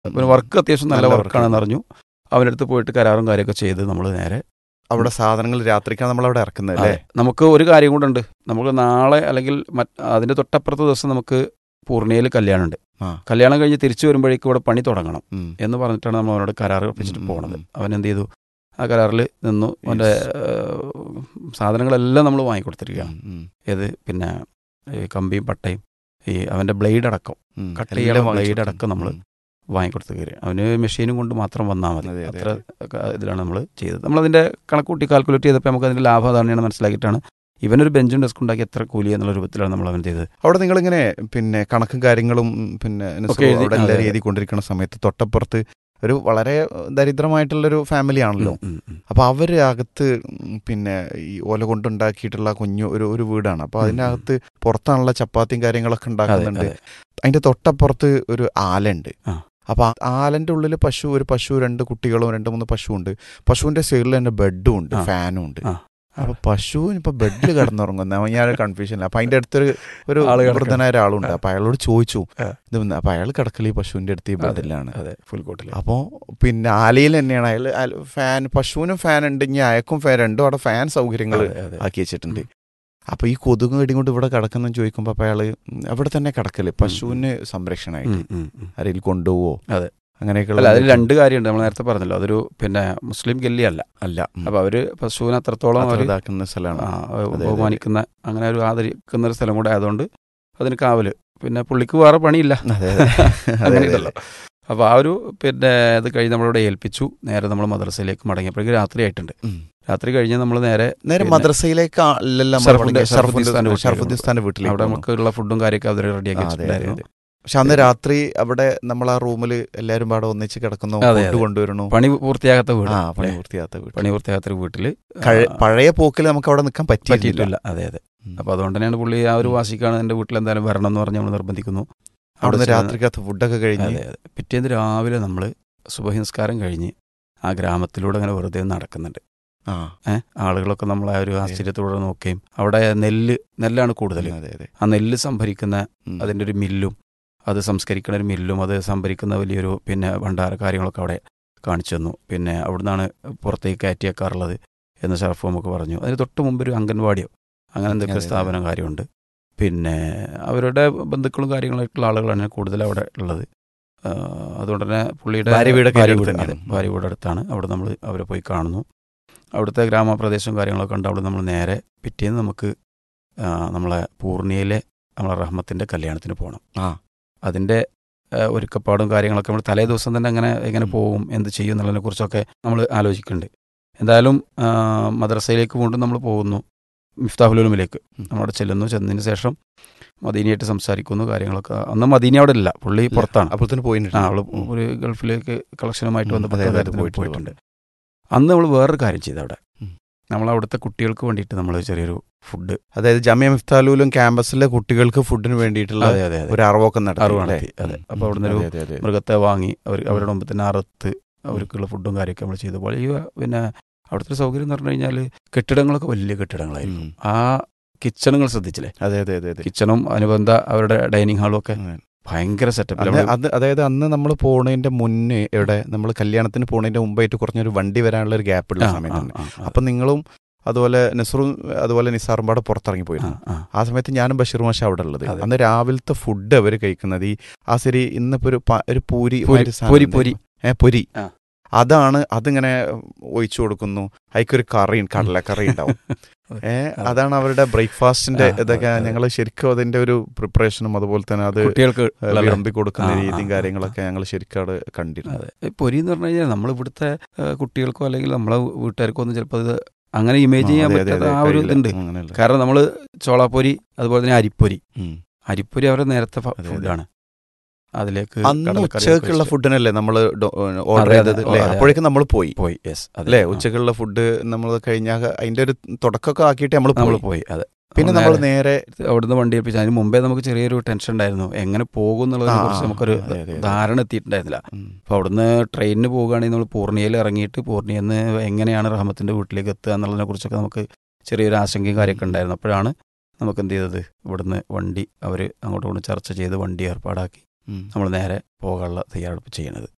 പിന്നെ വർക്ക് അത്യാവശ്യം നല്ല നല്ല വർക്കാണെന്ന് അറിഞ്ഞു അവൻ്റെ അടുത്ത് പോയിട്ട് കരാറും കാര്യമൊക്കെ ചെയ്ത് നമ്മൾ നേരെ അവിടെ സാധനങ്ങൾ രാത്രിക്കാണ് നമ്മൾ അവിടെ ഇറക്കുന്നത് അല്ലേ അതെ. നമുക്ക് ഒരു കാര്യം കൂടെ ഉണ്ട് നമുക്ക് നാളെ അല്ലെങ്കിൽ മറ്റ് അതിന്റെ തൊട്ടപ്പുറത്തെ ദിവസം നമുക്ക് പൂർണിയയിൽ കല്യാണമുണ്ട് ആ. കല്യാണം കഴിഞ്ഞ് തിരിച്ചു വരുമ്പോഴേക്കും ഇവിടെ പണി തുടങ്ങണം ഉം. എന്ന് പറഞ്ഞിട്ടാണ് നമ്മൾ അവനോട് കരാർ ഒപ്പിച്ചിട്ട് ഉം, ഉം, പോണത് ഉം. അവൻ എന്ത് ചെയ്തു ആ കരാറിൽ നിന്നു അവൻ്റെ സാധനങ്ങളെല്ലാം നമ്മൾ വാങ്ങിക്കൊടുത്തിരിക്കുകയാണ് ഉം, ഉം, ഏത് പിന്നെ ഈ കമ്പിയും പട്ടയും ഈ അവൻ്റെ ബ്ലേഡ് അടക്കം ഉം. കട്ട് എല്ലാം ചെയ്യാനുള്ള വാങ്ങിച്ചു blade അടക്കം നമ്മള് ഉം. വാങ്ങിക്കൊടുത്ത് കയറി അവന് മെഷീനും കൊണ്ട് മാത്രം വന്നാൽ മതി അതെ, അതെ, അത്ര ഇതിലാണ് നമ്മൾ ചെയ്തത് നമ്മളതിൻ്റെ കണക്കൂട്ടി കാൽക്കുലേറ്റ് ചെയ്തപ്പോൾ നമുക്ക് അതിൻ്റെ ലാഭം അതാണെന്ന് മനസ്സിലാക്കിയിട്ടാണ് ഇവനൊരു ബെഞ്ചും ഡെസ്ക് ഉണ്ടാക്കി എത്ര കൂലി എന്നുള്ള രൂപത്തിലാണ് നമ്മൾ അവൻ ചെയ്തത് അവിടെ നിങ്ങളിങ്ങനെ പിന്നെ കണക്കും കാര്യങ്ങളും ഉം, പിന്നെ നസ്രു ഒക്കെ എഴുതി- അവിടെ അതെ, എല്ലാവരും അതെ. എഴുതിക്കൊണ്ടിരിക്കുന്ന സമയത്ത് തൊട്ടപ്പുറത്ത് ഒരു വളരെ ദരിദ്രമായിട്ടുള്ളൊരു ഫാമിലി ആണല്ലോ ഉം, ഉം, ഉം. അപ്പൊ അവര് അകത്ത് ഉം, പിന്നെ ഈ ഓല കൊണ്ടുണ്ടാക്കിയിട്ടുള്ള കുഞ്ഞു ഒരു ഒരു വീടാണ് അപ്പൊ ഉം, അതിന്റെ അകത്ത് പുറത്താണുള്ള ചപ്പാത്തിയും കാര്യങ്ങളൊക്കെ അതെ, ഉണ്ടാക്കുന്നുണ്ട് അതെ. അതിന്റെ തൊട്ടപ്പുറത്ത് ഒരു ആലുണ്ട് ആ. അപ്പൊ ആ ആലന്റെ ഉള്ളിൽ പശു ഒരു പശു രണ്ട് കുട്ടികളും രണ്ട് മൂന്ന് പശു ഉണ്ട് പശുവിന്റെ സൈഡിൽ തന്നെ ബെഡും ഉണ്ട് ആ. ഫാനും ഉണ്ട് ആ. അപ്പൊ പശു ഇപ്പൊ ബെഡിൽ കിടന്നുറങ്ങുന്ന ഞാൻ കൺഫ്യൂഷൻ അപ്പൊ അതിന്റെ അടുത്തൊരു ഒരു ആള് കിടക്കാണ്. വൃദ്ധനായ ഒരാളുണ്ട് ആ. അപ്പൊ അയാളോട് ചോദിച്ചു ആ. ഇത് ഒന്ന് അപ്പൊ അയാൾ കിടക്കൽ ഈ പശുവിന്റെ അടുത്ത് ഈ അതെ. ബെഡിലാണ് അതെ ഫുൾ കോട്ടിൽ അപ്പോൾ പിന്നെ ആലയിൽ തന്നെയാണ് അയാൾ അയാൾ ഫാൻ പശുവിനും ഫാൻ ഉണ്ട് ഇനി അയക്കും ഫാൻ രണ്ടും അവിടെ ഫാൻ സൗകര്യങ്ങൾ ആക്കി വെച്ചിട്ടുണ്ട് അപ്പൊ ഈ കൊതുക് കടി കൊണ്ട് ഇവിടെ കിടക്കുന്ന ചോദിക്കുമ്പോൾ അപ്പൊ അയാള് അവിടെ തന്നെ കിടക്കല് പശുവിന് സംരക്ഷണമായിട്ട് ആരെങ്കിലും കൊണ്ടുപോവോ അതെ. അങ്ങനെയൊക്കെ അല്ല അതിൽ രണ്ട് കാര്യമുണ്ട് നമ്മൾ നേരത്തെ പറഞ്ഞല്ലോ അതൊരു പിന്നെ മുസ്ലിം ഗല്ലി അല്ല അല്ല ഉം. അപ്പൊ അവര് പശുവിനെ അത്രത്തോളം അത്ര അവർ ഇതാക്കുന്ന സ്ഥലമാണ് അതെ. ബഹുമാനിക്കുന്ന അങ്ങനെ ഒരു ആദരിക്കുന്ന ഒരു സ്ഥലം കൂടെ ആയതുകൊണ്ട് അതിന് കാവല് പിന്നെ പുള്ളിക്ക് വേറെ പണിയില്ല അതെ, അതെ. അതെ, അങ്ങനെ അതെ, ഉണ്ടല്ലോ അപ്പോൾ ആ ഒരു പിന്നെ ഇത് കഴിഞ്ഞ് നമ്മളിവിടെ ഏൽപ്പിച്ചു നേരെ നമ്മൾ മദ്രസയിലേക്ക് മടങ്ങിയപ്പോഴേക്കും രാത്രി ആയിട്ടുണ്ട് ഉം. രാത്രി കഴിഞ്ഞ് നമ്മൾ നേരെ നേരെ പിന്നെ മദ്രസയിലേക്ക് അല്ലല്ലോ നമ്മൾ ഷറഫുദ്ദീൻ- മടങ്ങിയത്. ഷറഫുദ്ദീൻ ഷറഫുദ്ദീൻ സ്ഥാന്റെ ഷറഫുദ്ദീൻ സ്ഥാന്റെ വീട്ടിലേക്ക് അവിടെ പോന്നു. നമുക്കുള്ള ഫുഡും കാര്യമൊക്കെ അവർ റെഡിയാക്കി ആ, അതെ, അതെ, വെച്ചിട്ടുണ്ടായിരുന്നു അതെ. പക്ഷെ അന്ന് രാത്രി അവിടെ നമ്മൾ ആ റൂമിൽ എല്ലാരും പാടെ ഒന്നിച്ച് കിടക്കുന്നു അതെ, ഫുഡ് അതെ. കൊണ്ടുവരണു പണി പൂർത്തിയാകാത്ത വീട് ആ പണി അല്ലേ? പൂർത്തിയാത്ത വീട് പണി പൂർത്തിയാകാത്ത ഒരു വീട്ടില് കഴി- ആ, പഴയ പോക്കിൽ നമുക്ക് അവിടെ നിൽക്കാൻ പറ്റിയിട്ടില്ല പറ്റിയിട്ടില്ല അതെ അതെ അപ്പോൾ അതുകൊണ്ട് തന്നെയാണ് പുള്ളി ആ ഒരു ഉം. വാശിക്കാണ് എൻ്റെ വീട്ടിൽ എന്തായാലും വരണം എന്ന് പറഞ്ഞ് നമ്മൾ നിർബന്ധിക്കുന്നു അവിടുന്ന് ചെന്ന് രാത്രിക്കകത്ത് ഫുഡൊക്കെ കഴിഞ്ഞ് അതെ അതെ പിറ്റേന്ന് രാവിലെ നമ്മൾ സുബഹി നിസ്കാരം കഴിഞ്ഞ് ആ ഗ്രാമത്തിലൂടെ അങ്ങനെ വെറുതെ നടക്കുന്നുണ്ട് ആ ഏഹ് ആളുകളൊക്കെ നമ്മളെ ആ ഒരു ആശ്ചര്യത്തോടെ നോക്കുകയും അവിടെ നെല്ല് നെല്ലാണ് കൂടുതൽ അതെ അതെ ആ നെല്ല് സംഭരിക്കുന്ന ഉം. അതിൻ്റെ ഒരു മില്ലും അത് സംസ്കരിക്കുന്ന ഒരു മില്ലും അത് സംഭരിക്കുന്ന വലിയൊരു പിന്നെ ഭണ്ഡാര കാര്യങ്ങളൊക്കെ അവിടെ കാണിച്ചു തന്നു പിന്നെ അവിടുന്നാണ് പുറത്തേക്ക് കയറ്റി വെക്കാറുള്ളത് എന്ന് ഷറഫ് നമുക്ക് പറഞ്ഞു അതിന് തൊട്ട് മുമ്പ് ഒരു അംഗൻവാടിയോ അങ്ങനെ എന്തൊക്കെ അതെ, അതെ. സ്ഥാപനം കാര്യമുണ്ട് പിന്നെ അവരുടെ ബന്ധുക്കളും കാര്യങ്ങളായിട്ടുള്ള ആളുകളാണ് കൂടുതൽ അവിടെ ഉള്ളത് ആ, അതുകൊണ്ട് തന്നെ പുള്ളിയുടെ ഭാര്യ വീടൊക്കെ ഭാര്യ അടുത്ത് വീട് തന്നെയാണ്. അതെ, ഭാര്യ വീട് അടുത്താണ് അവിടെ നമ്മൾ അവരെ പോയി കാണുന്നു അവിടുത്തെ ഗ്രാമപ്രദേശവും കാര്യങ്ങളൊക്കെ ഉണ്ട് അവിടെ നമ്മൾ നേരെ പിറ്റേന്ന് നമുക്ക് ആ, നമ്മളെ പൂർണിയയിലെ നമ്മളെ റഹ്മത്തിൻ്റെ കല്യാണത്തിന് പോകണം ആ അതിൻ്റെ ആ, ഒരുക്കപ്പാടും കാര്യങ്ങളൊക്കെ നമ്മൾ തലേ ദിവസം തന്നെ അങ്ങനെ എങ്ങനെ ഉം. പോകും എന്ത് ചെയ്യും എന്നുള്ളതിനെ കുറിച്ചൊക്കെ നമ്മൾ ആലോചിക്കുന്നുണ്ട് എന്തായാലും ആ, മദ്രസയിലേക്ക് വീണ്ടും നമ്മൾ പോകുന്നു മിഫ്താഹുലുലുമിലേക്ക് ഉം. നമ്മളവിടെ ചെല്ലുന്നു ചെന്നതിന് ശേഷം മദീനയായിട്ട് സംസാരിക്കുന്നു കാര്യങ്ങളൊക്കെ അന്ന് മദീന അവിടെ ഇല്ല പുള്ളി ഇല്ല. പുറത്താണ് അപ്പോഴത്തേന് പോയിട്ടുണ്ട് ആ അവള് ഒരു ഗൾഫിലേക്ക് കളക്ഷനുമായിട്ട് ഉം, ബന്ധപ്പെട്ട അതെ, അതെ, കാര്യത്തിന് പോയിട്ടുണ്ട്, പോയിട്ടുണ്ട് അന്ന് നമ്മൾ വേറൊരു കാര്യം ചെയ്തു അവിടെ ഉം. നമ്മൾ അവിടുത്തെ കുട്ടികൾക്ക് വേണ്ടിയിട്ട് നമ്മൾ ചെറിയൊരു ഫുഡ് അതായത് ജമിയ മിഫ്താലൂലും ക്യാമ്പസിലെ കുട്ടികൾക്ക് ഫുഡിന് വേണ്ടിയിട്ടുള്ള അതെ അതെ അതെ ഒരു അറിവൊക്കെ നടത്തി അറിവ് അല്ലേ? നടത്തി, അതെ. ഉം, അപ്പൊ ഉം, അവിടുന്ന് ഒരു അതെ, അതെ, അതെ. മൃഗത്തെ വാങ്ങി അവർ അവരുടെ മുമ്പ് തന്നെ അറുത്ത് അവർക്കുള്ള ഫുഡും കാര്യമൊക്കെ നമ്മൾ ചെയ്തു പോലെ ഈ പിന്നെ അവിടുത്തെ സൗകര്യം എന്ന് പറഞ്ഞു കഴിഞ്ഞാൽ കെട്ടിടങ്ങളൊക്കെ വലിയ കെട്ടിടങ്ങളായിരുന്നു ഉം. ആ കിച്ചണുകൾ ശ്രദ്ധിച്ചില്ലേ അതെ അതെ അതെ അതെ കിച്ചണും അനുബന്ധ അവരുടെ ഡൈനിങ് ഹാളും ഒക്കെ അതെ. ഭയങ്കര സെറ്റപ്പിൽ അന്ന് അത് അതായത് അന്ന് നമ്മൾ പോണതിന്റെ മുന്നേ എവിടെ നമ്മൾ കല്യാണത്തിന് പോണതിന്റെ മുമ്പായിട്ട് കുറഞ്ഞൊരു വണ്ടി വരാനുള്ള ഒരു ഗ്യാപ്പ് ഉള്ള സമയത്തുണ്ട് അപ്പൊ നിങ്ങളും അതുപോലെ നസറും അതുപോലെ നിസാറും പാടെ പുറത്തിറങ്ങി പോയിരുന്നു ആ സമയത്ത് ഞാനും ബഷീർ മാഷ അവിടെ ഉള്ളത് അതെ. അന്ന് രാവിലത്തെ ഫുഡ് അവർ കഴിക്കുന്നത് ഈ ആ ശരി ഇന്നിപ്പോ ഒരു പ- ഒരു പൂരി പൊരി, മാതിരി സാധനം പൊരി, ഉണ്ട്. പൊരി. ഏ പൊരി ആ. അതാണ് അതിങ്ങനെ ഒഴിച്ചു കൊടുക്കുന്നു അതിക്കൊരു കറി കടലക്കറി ഉണ്ടാവും ഏ അതെ. അതാണ് അവരുടെ ബ്രേക്ക്ഫാസ്റ്റിന്റെ ആ, അതെ, ഇതൊക്കെ അതെ. ഞങ്ങൾ ശരിക്കും അതിന്റെ ഒരു പ്രിപ്പറേഷനും അതുപോലെ തന്നെ അത് കുട്ടികൾക്ക് ഏ, ഉള്ള വിളമ്പി കൊടുക്കുന്ന ആ, ആ, രീതിയും ആ, കാര്യങ്ങളൊക്കെ ഞങ്ങൾ ശരിക്കും അവിടെ കണ്ടിരുന്നു അതെ ഈ പൊരി എന്ന് പറഞ്ഞു കഴിഞ്ഞാൽ നമ്മൾ ഇവിടുത്തെ ഏഹ്, കുട്ടികൾക്കോ അല്ലെങ്കിൽ നമ്മളെ വീട്ടുകാർക്കോ ഒന്നും ചിലപ്പോൾ ഇത് അങ്ങനെ ഇമേജ് ചെയ്യാൻ അതെ, അതെ, പറ്റാത്ത അതെ, ആ ഒരു കഴിയില്ല. ഇതുണ്ട് അങ്ങനെയല്ല. കാരണം നമ്മൾ ചോളാപ്പൊരി അതുപോലെ തന്നെ അരിപ്പൊരി ഉം. അരിപ്പൊരി അവരുടെ നേരത്തെ ഫ- അതെ, അതെ. ഫുഡാണ് അതിലേക്ക് അന്ന് കടലക്കറിയൊക്കെ ഉച്ചക്കുള്ള വെച്ചിട്ട് ഫുഡിനല്ലേ നമ്മൾ ഓർഡർ അതെ, ചെയ്തത് അതെ, അല്ലേ അതെ. അപ്പോഴേക്കും നമ്മൾ പോയി പോയി യെസ് അല്ലേ ഉച്ചക്കുള്ള ഫുഡ് നമ്മൾ കഴിഞ്ഞാൽ അതിന്റെ ഒരു തുടക്കമൊക്കെ ആക്കിയിട്ട് നമ്മൾ നമ്മൾ പോയി പോയി അതെ പിന്നെ നമ്മൾ നേരെ അവിടുന്ന് വണ്ടി ഏൽപ്പിച്ചു അതിന് മുമ്പേ നമുക്ക് ചെറിയൊരു ടെൻഷൻ ഉണ്ടായിരുന്നു എങ്ങനെ പോകും എന്നുള്ളതിനെ ആ, കുറിച്ച് ആ, നമുക്കൊരു അതെ, അതെ, അതെ. ധാരണ എത്തിയിട്ടുണ്ടായിരുന്നില്ല ഉം. അപ്പോൾ അവിടുന്ന് ട്രെയിനിന് പോവുകയാണെങ്കിൽ നമ്മൾ പൂർണിയയിൽ ഇറങ്ങിയിട്ട് പൂർണിയിൽ നിന്ന് എങ്ങനെയാണ് റഹമത്തിൻ്റെ വീട്ടിലേക്ക് എത്തുക എന്നുള്ളതിനെ കുറിച്ചൊക്കെ നമുക്ക് ചെറിയൊരു ആശങ്കയും കാര്യമൊക്കെ ഉണ്ടായിരുന്നു അപ്പോഴാണ് നമുക്ക് എന്ത് ചെയ്തത് ഇവിടുന്ന് വണ്ടി അവർ അങ്ങോട്ടും ഇങ്ങോട്ടും ചർച്ച ചെയ്ത് വണ്ടി ഏർപ്പാടാക്കി ഉം. നമ്മൾ നേരെ പോകാനുള്ള തയ്യാറെടുപ്പ് ചെയ്യണത്